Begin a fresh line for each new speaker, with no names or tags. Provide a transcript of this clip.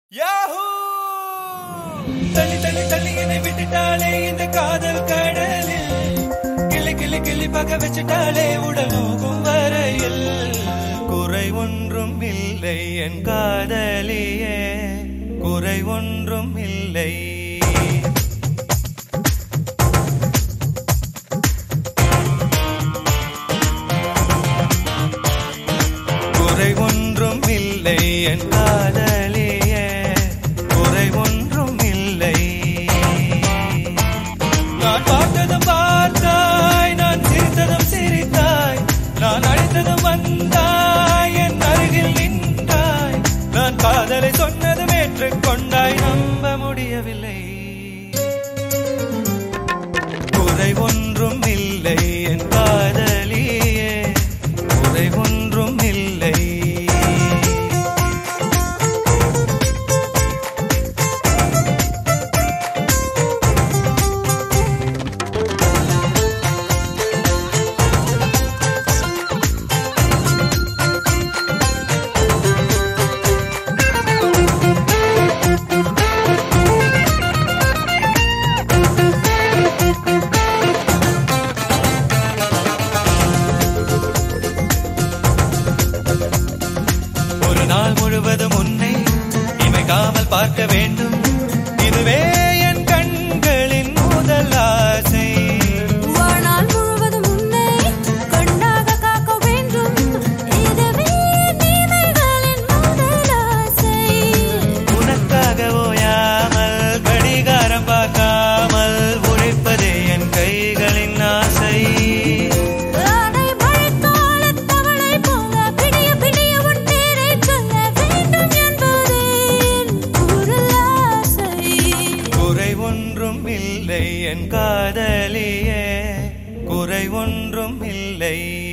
Yahoo தள்ளி தள்ளி தள்ளி என்னை விட்டுட்டாளே இந்த காதல் கடலில் கிளி கிளி கிளி பக வச்சுட்டாளே உடலோகும் வரையில் குறை ஒன்றும் இல்லை என் காதலியே குறை ஒன்றும் இல்லை குறை ஒன்றும் இல்லை என் காதலியே குறை ஒன்றும் இல்லை நான் பார்த்ததும் பார்த்தாய் நான் சிரித்ததும் சிரித்தாய் நான் அழைத்ததும் வந்தாய் என் அருகில் நின்றாய் நான் காதலை சொன்னதும் ஏற்றுக்கொண்டாய் நம்ப முடியவில்லை குறை ஒன்றும் இல்லை என் காதலியே குறை ஒன்றும் இல்லை ஒரு நாள் முழுவதும் உன்னை இமைக்காமல் பார்க்க வேண்டும் இதுவே என் கண்களின் முதல் ஆசை
வாழ்நாள் முழுவதும் உன்னை கண்ணாக காக்க வேண்டும் இதுவே நீமைகளின் முதல் ஆசை
உனக்காக ஓயாமல் கடிகாரம் பார்க்காமல் உழைப்பதே என் கைகளின் ஆசை
ஆடை மழைக்காலத் தவளை போல பிடிய பிடிய உன் பேரைச் சொல்ல வேண்டும் என்பதே என் குரல் ஆசை
குறை ஒன்றும் இல்லை என் காதலியே குறை ஒன்றும் இல்லை